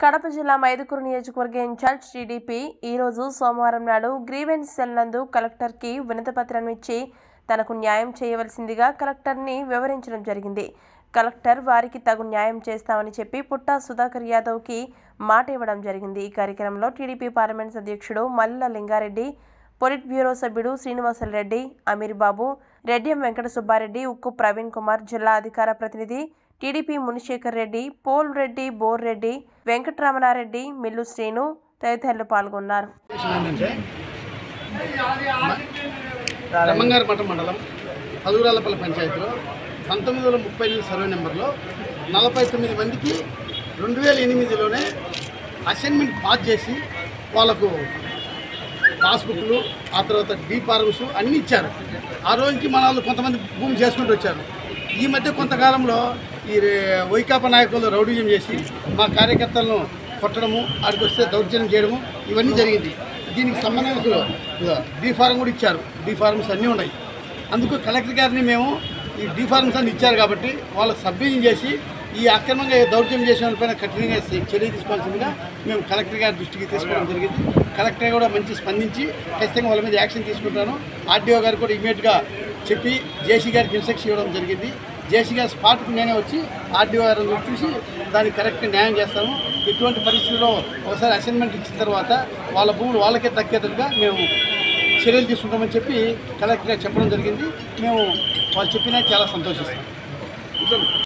కడప జిల్లా మైదుకూరు నియోజకవర్గ incharge TDP ఈరోజు సోమవారం నాడు గ్రీవెన్స్ సెల్ నందు కలెక్టర్కి వినతిపత్రం ఇచ్చి తనకు న్యాయం చేయవలసిందిగా కలెక్టర్ని వివరించడం జరిగింది కలెక్టర్ వారికి తగు న్యాయం చేస్తామని చెప్పి పుట్టా సుధాకర్ యాదవ్కి మాట ఇవ్వడం జరిగింది ఈ కార్యక్రమంలో టీడీపీ పార్లమెంట్ అధ్యక్షుడు మల్ల లింగారెడ్డి పొలిట్ బ్యూరో సభ్యుడు శ్రీనివాసరెడ్డి అమీర్ బాబు రెడ్డియం వెంకట సుబ్బారెడ్డి ఉక్కు ప్రవీణ్ కుమార్ జిల్లా అధికార ప్రతినిధి టీడీపీ మునిశేఖర్ రెడ్డి పోల్ రెడ్డి బోర్ రెడ్డి వెంకటరమణారెడ్డి మిల్లు శ్రీను తదితరులు పాల్గొన్నారు విషయం ఏంటంటే బ్రహ్మంగారి మఠం మండలం పలువురాలపల్లి పంచాయతీలో పంతొమ్మిది వందల ముప్పై ఎనిమిది సర్వే నెంబర్లో నలభై తొమ్మిది మందికి రెండు వేల ఎనిమిదిలోనే అసైన్మెంట్ పాస్ చేసి వాళ్ళకు పాస్బుక్లు ఆ తర్వాత డీ ఫార్మ్స్ అన్నీ ఇచ్చారు ఆ రోజుకి మన వాళ్ళు కొంతమంది భూమి చేసుకుంటూ వచ్చారు ఈ మధ్య కొంతకాలంలో ఈ రే- వైకాపా నాయకులు రౌడీజం చేసి మా కార్యకర్తలను కొట్టడము ఆడికి వస్తే దౌర్జన్యం చేయడము ఇవన్నీ జరిగింది దీనికి సంబంధించిన డీ ఫారం కూడా ఇచ్చారు డీ ఫార్మ్స్ అన్నీ ఉన్నాయి అందుకు కలెక్టర్ గారిని మేము ఈ డీ ఫార్మ్స్ అన్ని ఇచ్చారు కాబట్టి వాళ్ళకి సబ్డివిజన్ చేసి ఈ అక్రమంగా దౌర్జన్యం చేసిన వాళ్ళపైన కఠినంగా చర్య తీసుకోవాల్సిందిగా మేము కలెక్టర్ గారి దృష్టికి తీసుకోవడం జరిగింది కలెక్టర్ కూడా మంచి స్పందించి ఖచ్చితంగా వాళ్ళ మీద యాక్షన్ తీసుకుంటాను ఆర్డీఓ గారు కూడా ఇమీడియట్గా చెప్పి జేసీ గారికి ఇన్స్ట్రక్షన్ ఇవ్వడం జరిగింది జేసీ గారి స్పాట్కు నేనే వచ్చి ఆర్డీఓ గారిని చూసి దానికి కరెక్ట్ న్యాయం చేస్తాము ఇటువంటి పరిస్థితుల్లో ఒకసారి అసైన్మెంట్ ఇచ్చిన తర్వాత వాళ్ళ భూములు వాళ్ళకే దక్కేటట్టుగా మేము చర్యలు తీసుకుంటామని చెప్పి కలెక్టర్ గారు చెప్పడం జరిగింది మేము వాళ్ళు చెప్పినా చాలా సంతోషిస్తాం ఇట్లా